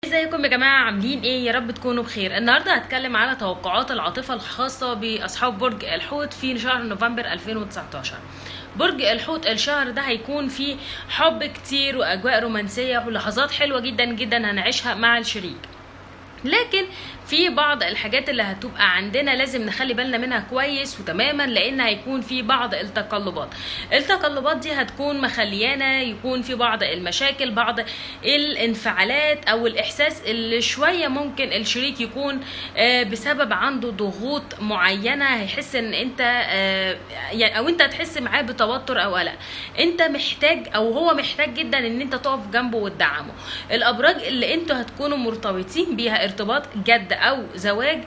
ازيكم يا جماعة عاملين ايه يا رب تكونوا بخير النهاردة هتكلم على توقعات العاطفة الخاصة بأصحاب برج الحوت في شهر نوفمبر 2019 برج الحوت الشهر ده هيكون فيه حب كتير وأجواء رومانسية ولحظات حلوة جدا جدا هنعيشها مع الشريك لكن في بعض الحاجات اللي هتبقى عندنا لازم نخلي بالنا منها كويس وتماما لان هيكون في بعض التقلبات التقلبات دي هتكون مخليانا يكون في بعض المشاكل بعض الانفعالات او الاحساس اللي شويه ممكن الشريك يكون آه، بسبب عنده ضغوط معينه هيحس ان انت آه، يعني او انت هتحس معاه بتوتر او قلق انت محتاج او هو محتاج جدا ان انت تقف جنبه وتدعمه الابراج اللي انتوا هتكونوا مرتبطين بيها ارتباط جد او زواج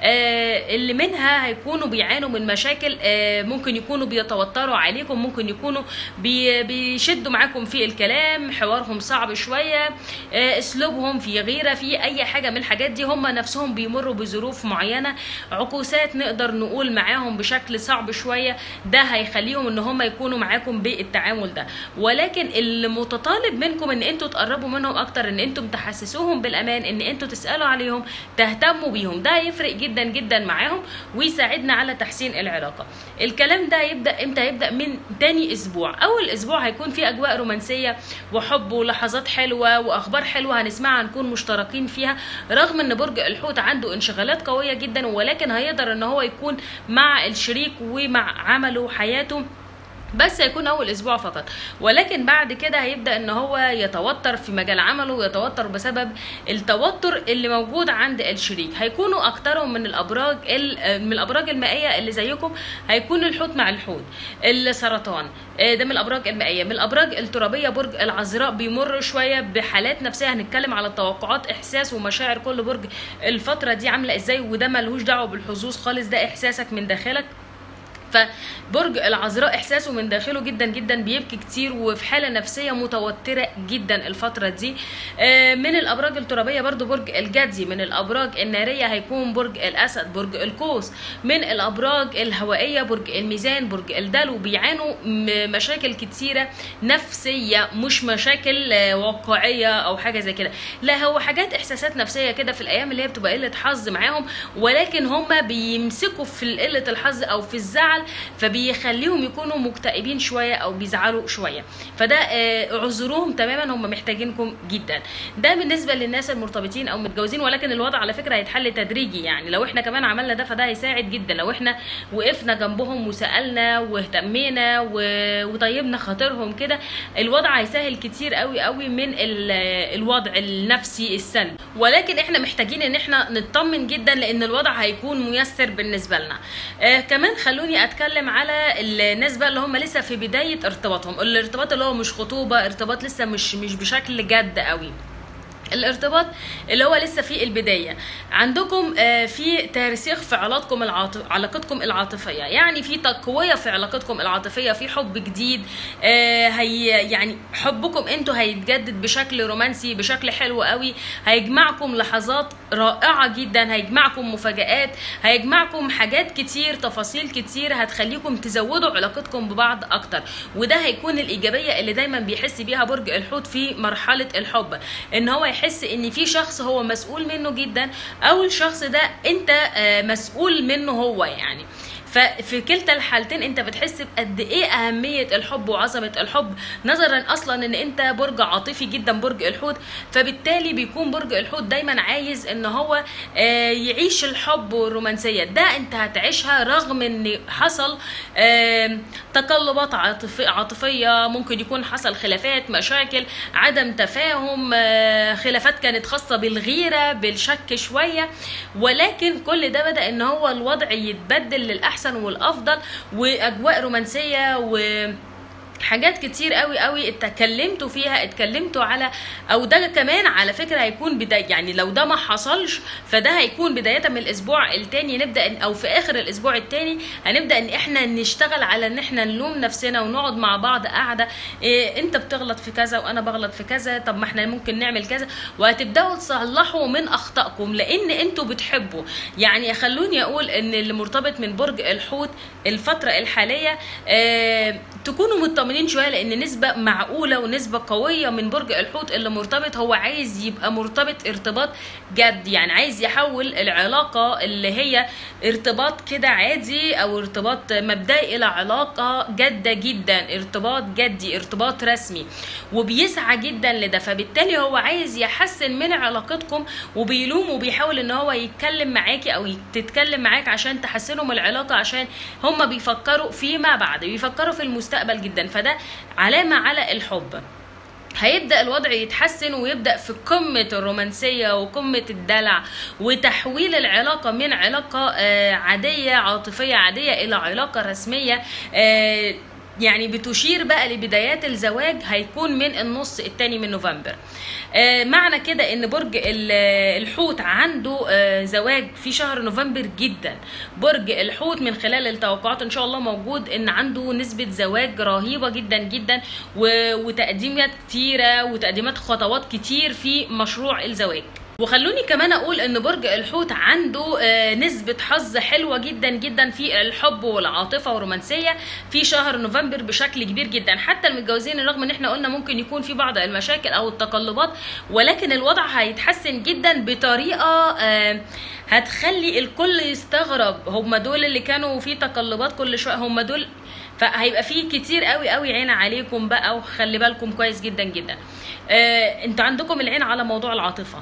آه، اللي منها هيكونوا بيعانوا من مشاكل آه، ممكن يكونوا بيتوتروا عليكم ممكن يكونوا بي- بيشدوا معاكم في الكلام حوارهم صعب شويه آه، اسلوبهم في غيره في اي حاجه من الحاجات دي هم نفسهم بيمروا بظروف معينه عكوسات نقدر نقول معاهم بشكل صعب شويه ده هيخليهم ان هم يكونوا معاكم بالتعامل ده ولكن اللي متطالب منكم ان انتوا تقربوا منهم اكتر ان انتوا تحسسوهم بالامان ان انتوا تسالوا عليهم تهتموا بيهم ده هيفرق جدا جدا معاهم ويساعدنا على تحسين العلاقه الكلام ده يبدا امتى هيبدا من تاني اسبوع اول اسبوع هيكون فيه اجواء رومانسيه وحب ولحظات حلوه واخبار حلوه هنسمعها هنكون مشتركين فيها رغم ان برج الحوت عنده انشغالات قويه جدا ولكن هيقدر ان هو يكون مع الشريك ومع عمله وحياته بس هيكون اول اسبوع فقط ولكن بعد كده هيبدا ان هو يتوتر في مجال عمله ويتوتر بسبب التوتر اللي موجود عند الشريك هيكونوا اكترهم من الابراج ال- من الابراج المائيه اللي زيكم هيكون الحوت مع الحوت السرطان آه، ده من الابراج المائيه من الابراج الترابيه برج العذراء بيمر شويه بحالات نفسيه هنتكلم على التوقعات احساس ومشاعر كل برج الفتره دي عامله ازاي وده ملهوش دعوه بالحظوظ خالص ده احساسك من داخلك فبرج العذراء احساسه من داخله جدا جدا بيبكي كتير وفي حاله نفسيه متوتره جدا الفتره دي آه، من الابراج الترابيه برضو برج الجدي من الابراج الناريه هيكون برج الاسد برج القوس من الابراج الهوائيه برج الميزان برج الدلو بيعانوا م- مشاكل كتيره نفسيه مش مشاكل آه، واقعيه او حاجه زي كده لا هو حاجات احساسات نفسيه كده في الايام اللي هي بتبقى قله حظ معاهم ولكن هم بيمسكوا في قله الحظ او في الزعل فبيخليهم يكونوا مكتئبين شويه او بيزعلوا شويه فده آه، اعذروهم تماما هم محتاجينكم جدا ده بالنسبه للناس المرتبطين او متجوزين ولكن الوضع على فكره هيتحل تدريجي يعني لو احنا كمان عملنا ده فده هيساعد جدا لو احنا وقفنا جنبهم وسالنا واهتمينا و- وطيبنا خاطرهم كده الوضع هيسهل كتير قوي قوي من ال- الوضع النفسي السلبي ولكن احنا محتاجين ان احنا نطمن جدا لان الوضع هيكون ميسر بالنسبه لنا آه كمان خلوني اتكلم على الناس بقى اللي هم لسه في بدايه ارتباطهم الارتباط اللي هو مش خطوبه ارتباط لسه مش مش بشكل جد قوي الارتباط اللي هو لسه في البدايه عندكم آه، في ترسيخ في علاقتكم العاطف علاقتكم العاطفيه يعني في تقويه في علاقتكم العاطفيه في حب جديد آه، هي يعني حبكم انتوا هيتجدد بشكل رومانسي بشكل حلو قوي هيجمعكم لحظات رائعه جدا هيجمعكم مفاجآت هيجمعكم حاجات كتير تفاصيل كتير هتخليكم تزودوا علاقتكم ببعض اكتر وده هيكون الايجابيه اللي دايما بيحس بيها برج الحوت في مرحله الحب ان هو يحس ان في شخص هو مسؤول منه جدا او الشخص ده انت آه، مسؤول منه هو يعني ففي كلتا الحالتين انت بتحس بقد ايه اهميه الحب وعظمه الحب نظرا اصلا ان انت برج عاطفي جدا برج الحوت فبالتالي بيكون برج الحوت دايما عايز ان هو آه، يعيش الحب والرومانسيه ده انت هتعيشها رغم ان حصل آم، تقلبات عاطفي- عاطفيه ممكن يكون حصل خلافات مشاكل عدم تفاهم آه، خلافات كانت خاصه بالغيره بالشك شويه ولكن كل ده بدا ان هو الوضع يتبدل للاحسن والافضل واجواء رومانسيه و حاجات كتير قوي قوي اتكلمتوا فيها اتكلمتوا على او ده كمان على فكره هيكون بدايه يعني لو ده ما حصلش فده هيكون بدايه من الاسبوع التاني نبدا إن- او في اخر الاسبوع التاني هنبدا ان احنا نشتغل على ان احنا نلوم نفسنا ونقعد مع بعض قاعده إيه انت بتغلط في كذا وانا بغلط في كذا طب ما احنا ممكن نعمل كذا وهتبداوا تصلحوا من اخطائكم لان انتوا بتحبوا يعني خلوني اقول ان اللي مرتبط من برج الحوت الفتره الحاليه آه تكونوا مطمنين شويه لان نسبه معقوله ونسبه قويه من برج الحوت اللي مرتبط هو عايز يبقى مرتبط ارتباط جد يعني عايز يحول العلاقه اللي هي ارتباط كده عادي او ارتباط مبدئي الى علاقه جاده جدا ارتباط جدي ارتباط رسمي وبيسعى جدا لده فبالتالي هو عايز يحسن من علاقتكم وبيلوم وبيحاول ان هو يتكلم معاكي او تتكلم معاك عشان تحسنوا من العلاقه عشان هم بيفكروا فيما بعد بيفكروا في المستقبل جدا فده علامه على الحب هيبدا الوضع يتحسن ويبدا في قمه الرومانسيه وقمه الدلع وتحويل العلاقه من علاقه آه، عاديه عاطفيه عاديه الى علاقه رسميه آه، يعني بتشير بقى لبدايات الزواج هيكون من النص الثاني من نوفمبر آه، معنى كده ان برج ال- الحوت عنده آه، زواج في شهر نوفمبر جدا برج الحوت من خلال التوقعات ان شاء الله موجود ان عنده نسبة زواج رهيبة جدا جدا و- وتقديمات كتيرة وتقديمات خطوات كتير في مشروع الزواج وخلوني كمان اقول ان برج الحوت عنده آه، نسبة حظ حلوة جدا جدا في الحب والعاطفة والرومانسية في شهر نوفمبر بشكل كبير جدا حتى المتجوزين رغم ان احنا قلنا ممكن يكون في بعض المشاكل او التقلبات ولكن الوضع هيتحسن جدا بطريقة آه، هتخلي الكل يستغرب هم دول اللي كانوا في تقلبات كل شوية هم دول فهيبقى في كتير قوي قوي عين عليكم بقى وخلي بالكم كويس جدا جدا آه، انتوا عندكم العين على موضوع العاطفه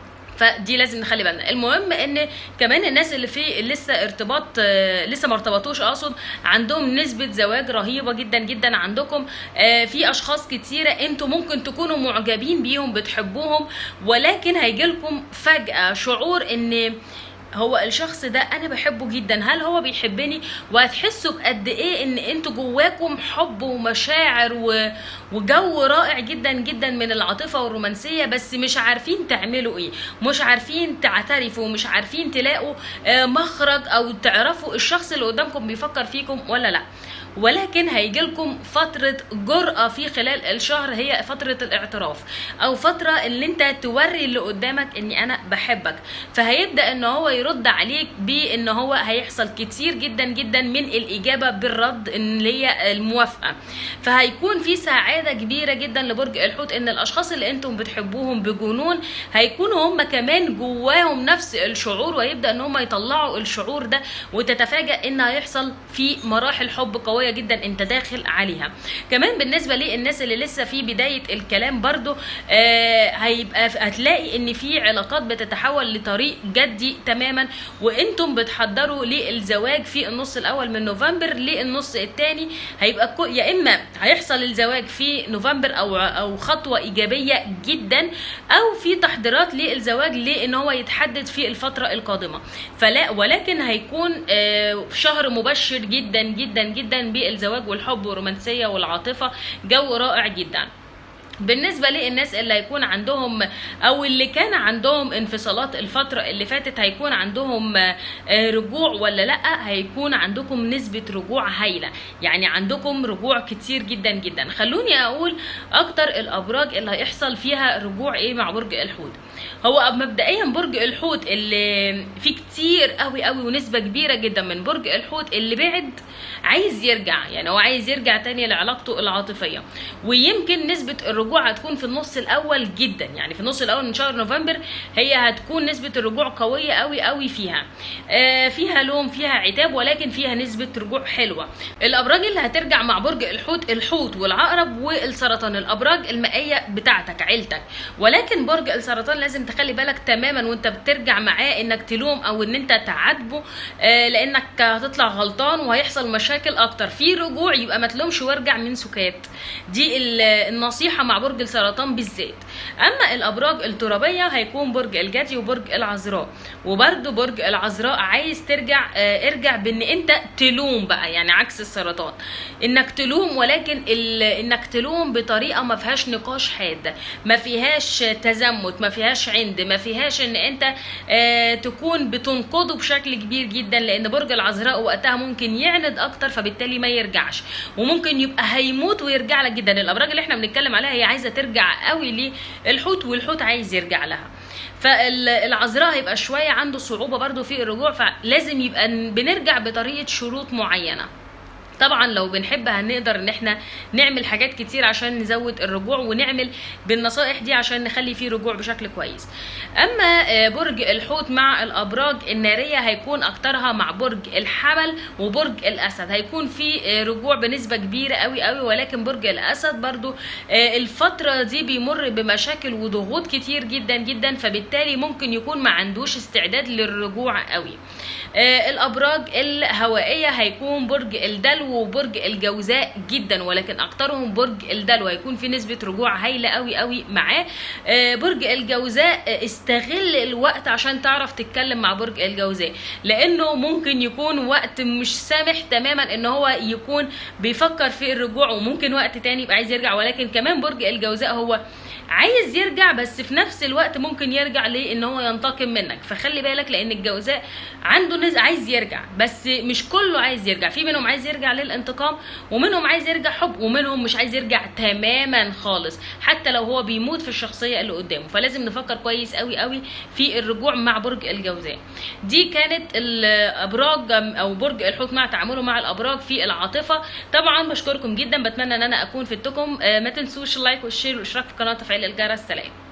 فدي لازم نخلي بالنا المهم ان كمان الناس اللي في لسه ارتباط آه، لسه ما ارتبطوش اقصد عندهم نسبه زواج رهيبه جدا جدا عندكم آه، في اشخاص كتيره انتوا ممكن تكونوا معجبين بيهم بتحبوهم ولكن هيجيلكم فجاه شعور ان هو الشخص ده انا بحبه جدا هل هو بيحبني وهتحسوا بقد ايه ان انتوا جواكم حب ومشاعر و... وجو رائع جدا جدا من العاطفه والرومانسيه بس مش عارفين تعملوا ايه مش عارفين تعترفوا مش عارفين تلاقوا آه، مخرج او تعرفوا الشخص اللي قدامكم بيفكر فيكم ولا لا ولكن هيجي لكم فترة جرأة في خلال الشهر هي فترة الاعتراف او فترة اللي انت توري اللي قدامك اني انا بحبك فهيبدأ ان هو يرد عليك بان هو هيحصل كتير جدا جدا من الاجابة بالرد اللي هي الموافقة فهيكون في سعادة كبيرة جدا لبرج الحوت ان الاشخاص اللي انتم بتحبوهم بجنون هيكونوا هم كمان جواهم نفس الشعور ويبدأ ان هم يطلعوا الشعور ده وتتفاجأ ان هيحصل في مراحل حب قوية جدا انت داخل عليها كمان بالنسبة للناس اللي لسه في بداية الكلام برضو آه هيبقى هتلاقي ان في علاقات بتتحول لطريق جدي تماما وانتم بتحضروا للزواج في النص الاول من نوفمبر للنص الثاني هيبقى كو- يا اما هيحصل الزواج في نوفمبر او او خطوه ايجابيه جدا او في تحضيرات للزواج لان هو يتحدد في الفتره القادمه فلا ولكن هيكون آه، شهر مبشر جدا جدا جدا بالزواج والحب والرومانسيه والعاطفه جو رائع جدا بالنسبة للناس اللي هيكون عندهم أو اللي كان عندهم انفصالات الفترة اللي فاتت هيكون عندهم آه، رجوع ولا لأ هيكون عندكم نسبة رجوع هايلة يعني عندكم رجوع كتير جدا جدا خلوني أقول أكتر الأبراج اللي هيحصل فيها رجوع إيه مع برج الحوت هو مبدئيا برج الحوت اللي فيه كتير قوي قوي ونسبة كبيرة جدا من برج الحوت اللي بعد عايز يرجع يعني هو عايز يرجع تاني لعلاقته العاطفية ويمكن نسبة الرجوع هتكون في النص الأول جدا يعني في النص الأول من شهر نوفمبر هي هتكون نسبة الرجوع قوية قوي قوي فيها آه فيها لوم فيها عتاب ولكن فيها نسبة رجوع حلوة الأبراج اللي هترجع مع برج الحوت الحوت والعقرب والسرطان الأبراج المائية بتاعتك عيلتك ولكن برج السرطان لازم تخلي بالك تماما وانت بترجع معاه انك تلوم او ان انت تعاتبه آه لانك هتطلع غلطان وهيحصل مشاكل اكتر في رجوع يبقى ما تلومش وارجع من سكات دي ال- النصيحة مع برج السرطان بالذات اما الابراج الترابية هيكون برج الجدي وبرج العذراء وبرده برج العذراء عايز ترجع آه ارجع بان انت تلوم بقى يعني عكس السرطان انك تلوم ولكن ال... انك تلوم بطريقه ما فيهاش نقاش حاد ما فيهاش تزمت ما فيهاش عند ما فيهاش ان انت آه تكون بتنقده بشكل كبير جدا لان برج العذراء وقتها ممكن يعند اكتر فبالتالي ما يرجعش وممكن يبقى هيموت ويرجع لك جدا الابراج اللي احنا بنتكلم عليها هي عايزه ترجع قوي للحوت والحوت عايز يرجع لها فالعذراء هيبقى شويه عنده صعوبه برضو في الرجوع فلازم يبقى بنرجع بطريقه شروط معينه طبعا لو بنحب هنقدر ان احنا نعمل حاجات كتير عشان نزود الرجوع ونعمل بالنصائح دي عشان نخلي فيه رجوع بشكل كويس اما آه، برج الحوت مع الابراج الناريه هيكون اكترها مع برج الحمل وبرج الاسد هيكون في آه، رجوع بنسبه كبيره قوي قوي ولكن برج الاسد برضو آه، الفتره دي بيمر بمشاكل وضغوط كتير جدا جدا فبالتالي ممكن يكون ما عندوش استعداد للرجوع قوي آه، الابراج الهوائيه هيكون برج الدلو وبرج الجوزاء جدا ولكن اكترهم برج الدلو هيكون في نسبه رجوع هايله قوي قوي معاه آه، برج الجوزاء آه، استغل الوقت عشان تعرف تتكلم مع برج الجوزاء لانه ممكن يكون وقت مش سامح تماما ان هو يكون بيفكر في الرجوع وممكن وقت تاني يبقى عايز يرجع ولكن كمان برج الجوزاء هو عايز يرجع بس في نفس الوقت ممكن يرجع ليه ان هو ينتقم منك فخلي بالك لان الجوزاء عنده ناس عايز يرجع بس مش كله عايز يرجع في منهم عايز يرجع للانتقام ومنهم عايز يرجع حب ومنهم مش عايز يرجع تماما خالص حتى لو هو بيموت في الشخصيه اللي قدامه فلازم نفكر كويس قوي قوي في الرجوع مع برج الجوزاء دي كانت الابراج او برج الحوت مع تعامله مع الابراج في العاطفه طبعا بشكركم جدا بتمنى ان انا اكون فدتكم آه، ما تنسوش اللايك والشير والاشتراك في القناه وتفعيل الجرس سلام